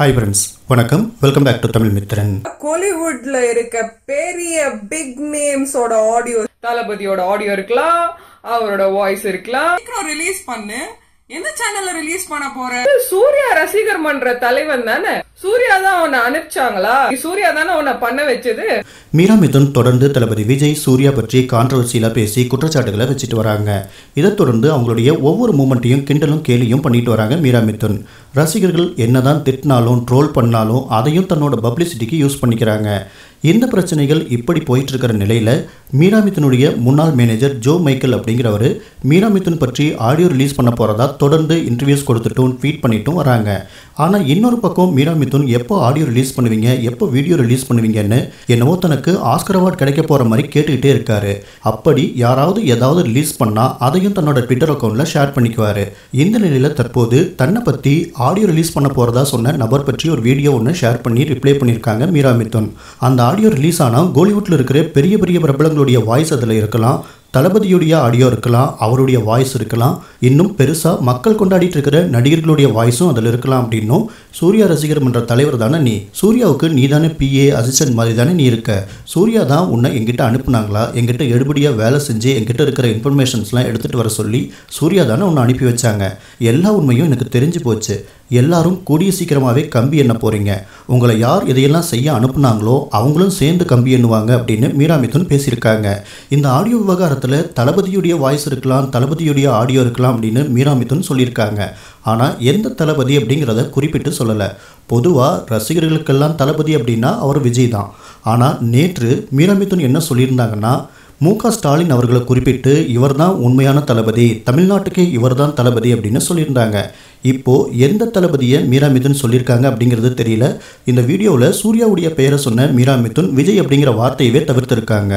hi friends வணக்கம் welcome back to Tamil Mithran கோலிவுட்ல இருக்க பெரிய பிக் நேம்ஸோட ஆடியோ தளபதியோட ஆடியோ இருக்கலாம் அவரோட வாய்ஸ் இருக்கலாம் சீக்கிரம் ரிலீஸ் பண்ணு எந்த சேனல்ல ரிலீஸ் பண்ண போற சூர்யா ரசிகர் மன்ற தலைவன் தானே சூர்யா தான் உன்னை அனுப்பிச்சாங்களா சூர்யா தானே உன்னை பண்ண வச்சது மீரா மிதுன் தொடர்ந்து தளபதி விஜய் சூர்யா பற்றி கான்ட்ரவர்சியில் பேசி குற்றச்சாட்டுகளை வச்சுட்டு வராங்க இதைத் தொடர்ந்து அவங்களுடைய ஒவ்வொரு மூமெண்ட்டையும் கிண்டலும் கேலியும் பண்ணிட்டு வராங்க மீரா மிதுன் ரசிகர்கள் என்னதான் திட்டினாலும் ட்ரோல் பண்ணாலும் அதையும் தன்னோட பப்ளிசிட்டிக்கு யூஸ் பண்ணிக்கிறாங்க இந்த பிரச்சனைகள் இப்படி போயிட்டு இருக்கிற நிலையில் மீரா மிதுனுடைய முன்னாள் மேனேஜர் ஜோ மைக்கேல் அப்படிங்கிறவர் மீரா மிதுன் பற்றி ஆடியோ ரிலீஸ் பண்ண போகிறதா தொடர்ந்து இன்டர்வியூஸ் கொடுத்துட்டும் ட்வீட் பண்ணிட்டும் வராங்க ஆனால் இன்னொரு பக்கம் மீரா மிதுன் எப்போ ஆடியோ ரிலீஸ் பண்ணுவீங்க எப்போ வீடியோ ரிலீஸ் பண்ணுவீங்கன்னு என்னவோ தனக்கு ஆஸ்கர் அவார்ட் கிடைக்க போகிற மாதிரி கேட்டுக்கிட்டே இருக்காரு அப்படி யாராவது ஏதாவது ரிலீஸ் பண்ணால் அதையும் தன்னோட ட்விட்டர் அக்கௌண்ட்டில் ஷேர் பண்ணிக்குவார் இந்த நிலையில் தற்போது தன்னை பற்றி ஆடியோ ரிலீஸ் பண்ண போகிறதா சொன்ன நபர் பற்றி ஒரு வீடியோ ஒன்று ஷேர் பண்ணி ரிப்ளை பண்ணியிருக்காங்க மீரா மிதுன் அந்த ஆடியோ ரிலீஸ் ஆனால் கோலிவுட்டில் இருக்கிற பெரிய பெரிய பிரபலங்களுடைய வாய்ஸ் அதில் இருக்கலாம் தளபதியுடைய ஆடியோ இருக்கலாம் அவருடைய வாய்ஸ் இருக்கலாம் இன்னும் பெருசாக மக்கள் கொண்டாடிட்டு இருக்கிற நடிகர்களுடைய வாய்ஸும் அதில் இருக்கலாம் அப்படின்னும் சூர்யா ரசிகர் மன்ற தலைவர் தானே நீ சூர்யாவுக்கு நீ தானே பிஏ அசிஸ்டன்ட் மாதிரி தானே நீ இருக்க சூர்யா தான் உன்னை எங்கிட்ட அனுப்புனாங்களா எங்கிட்ட எடுபடியாக வேலை செஞ்சு எங்கிட்ட இருக்கிற இன்ஃபர்மேஷன்ஸ்லாம் எடுத்துகிட்டு வர சொல்லி சூர்யா தானே உன்னை அனுப்பி வச்சாங்க எல்லா உண்மையும் எனக்கு தெரிஞ்சு போச்சு எல்லாரும் கூடிய சீக்கிரமாகவே கம்பி எண்ண போகிறீங்க உங்களை யார் இதையெல்லாம் செய்ய அனுப்புனாங்களோ அவங்களும் சேர்ந்து கம்பி எண்ணுவாங்க அப்படின்னு மீரா மிதுன் பேசியிருக்காங்க இந்த ஆடியோ விவகாரத்தில் தளபதியுடைய வாய்ஸ் இருக்கலாம் தளபதியுடைய ஆடியோ இருக்கலாம் அப்படின்னு மீரா மிதுன் சொல்லியிருக்காங்க ஆனால் எந்த தளபதி அப்படிங்கிறத குறிப்பிட்டு சொல்லலை பொதுவாக ரசிகர்களுக்கெல்லாம் தளபதி அப்படின்னா அவர் விஜய் தான் ஆனால் நேற்று மீரா மிதுன் என்ன சொல்லியிருந்தாங்கன்னா மு க ஸ்டாலின் அவர்களை குறிப்பிட்டு இவர்தான் உண்மையான தளபதி தமிழ்நாட்டுக்கே இவர்தான் தளபதி அப்படின்னு சொல்லியிருந்தாங்க இப்போ எந்த தளபதியை மீரா மிதுன் சொல்லியிருக்காங்க அப்படிங்கிறது தெரியல இந்த வீடியோவில் சூர்யாவுடைய பெயரை சொன்ன மீரா மிதுன் விஜய் அப்படிங்கிற வார்த்தையவே தவிர்த்திருக்காங்க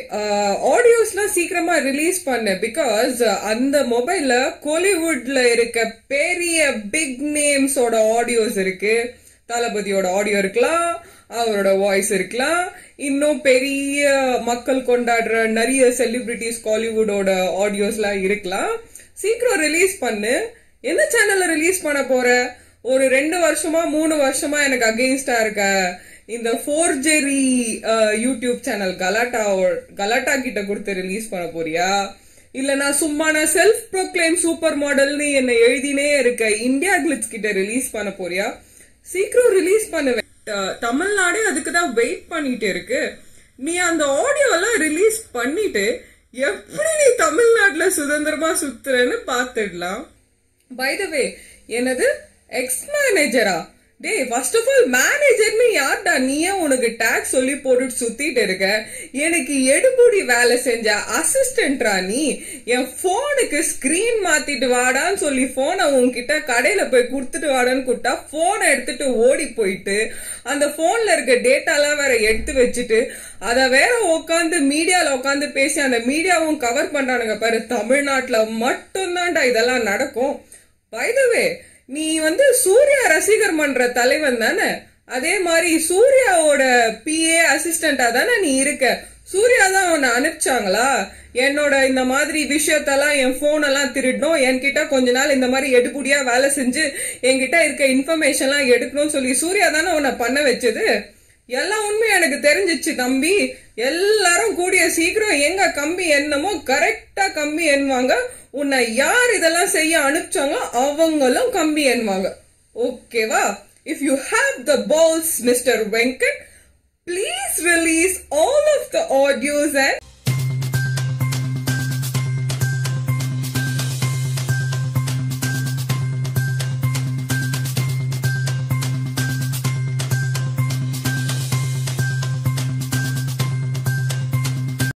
ஆடியோஸ்லாம் சீக்கிரமா ரிலீஸ் பண்ணு பிகாஸ் அந்த மொபைல்ல கோலிவுட்ல இருக்க பெரிய பிக் நேம்ஸோட ஆடியோஸ் இருக்கு தளபதியோட ஆடியோ இருக்கலாம் அவரோட வாய்ஸ் இருக்கலாம் இன்னும் பெரிய மக்கள் கொண்டாடுற நிறைய செலிபிரிட்டிஸ் காலிவுட்டோட ஆடியோஸ்லாம் இருக்கலாம் சீக்கிரம் ரிலீஸ் பண்ணு எந்த சேனல்ல ரிலீஸ் பண்ண போற ஒரு ரெண்டு வருஷமா மூணு வருஷமா எனக்கு அகெயின்ஸ்டா இருக்க இந்த ஃபோர்ஜெரி யூடியூப் சேனல் கலாட்டா கலாட்டா கிட்ட கொடுத்து ரிலீஸ் பண்ண போறியா இல்ல நான் சும்மா நான் செல்ஃப் ப்ரோக்ளைம் சூப்பர் மாடல்னு என்ன எழுதினே இருக்க இந்தியா கிளிட்ஸ் கிட்ட ரிலீஸ் பண்ண போறியா சீக்கிரம் ரிலீஸ் பண்ணுவேன் த- தமிழ்நாடே அதுக்கு தான் வெயிட் பண்ணிட்டு இருக்கு நீ அந்த ஆடியோ எல்லாம் ரிலீஸ் பண்ணிட்டு எப்படி நீ தமிழ்நாட்டுல சுதந்திரமா சுத்துறன்னு பாத்துடலாம் பை த வே என்னது எக்ஸ் மேனேஜரா டேய் ஃபர்ஸ்ட் ஆஃப் ஆல் மேனேஜர்னு யார்டா நீயே உனக்கு டேக்ஸ் சொல்லி போட்டுட்டு சுத்திட்டு இருக்க எனக்கு எடுபுடி வேலை செஞ்ச அசிஸ்டன்ட்ரா நீ என் போனுக்கு ஸ்கிரீன் மாத்திட்டு வாடான்னு சொல்லி போனை உன்கிட்ட கடையில போய் கொடுத்துட்டு வாடான்னு கூப்பிட்டா போனை எடுத்துட்டு ஓடி போயிட்டு அந்த போன்ல இருக்க டேட்டாலாம் வேற எடுத்து வச்சுட்டு அத வேற உட்காந்து மீடியால உட்காந்து பேசி அந்த மீடியாவும் கவர் பண்றானுங்க பாரு தமிழ்நாட்டுல மட்டும்தான்டா இதெல்லாம் நடக்கும் பை த வே நீ வந்து சூர்யா ரசிகர் மன்ற தலைவன் தானே அதே மாதிரி சூர்யாவோட பிஏ அசிஸ்டண்டா தானே நீ இருக்க சூர்யா தான் உன்னை அனுப்பிச்சாங்களா என்னோட இந்த மாதிரி விஷயத்தெல்லாம் என் போன் எல்லாம் திருடணும் என்கிட்ட கொஞ்ச நாள் இந்த மாதிரி எடுபுடியா வேலை செஞ்சு என்கிட்ட இருக்க இன்ஃபர்மேஷன்லாம் எடுக்கணும்னு சொல்லி சூர்யா தானே உன்னை பண்ண வச்சது எல்லா உண்மையும் எனக்கு தெரிஞ்சிச்சு தம்பி எல்லாரும் கூடிய சீக்கிரம் எங்க கம்பி என்னமோ கரெக்டா கம்பி எண்ணுவாங்க உன்னை யார் இதெல்லாம் செய்ய அனுப்பிச்சாங்களோ அவங்களும் கம்பி எண்ணுவாங்க ஓகேவா if you have the balls mister Venkat please release all of the audios and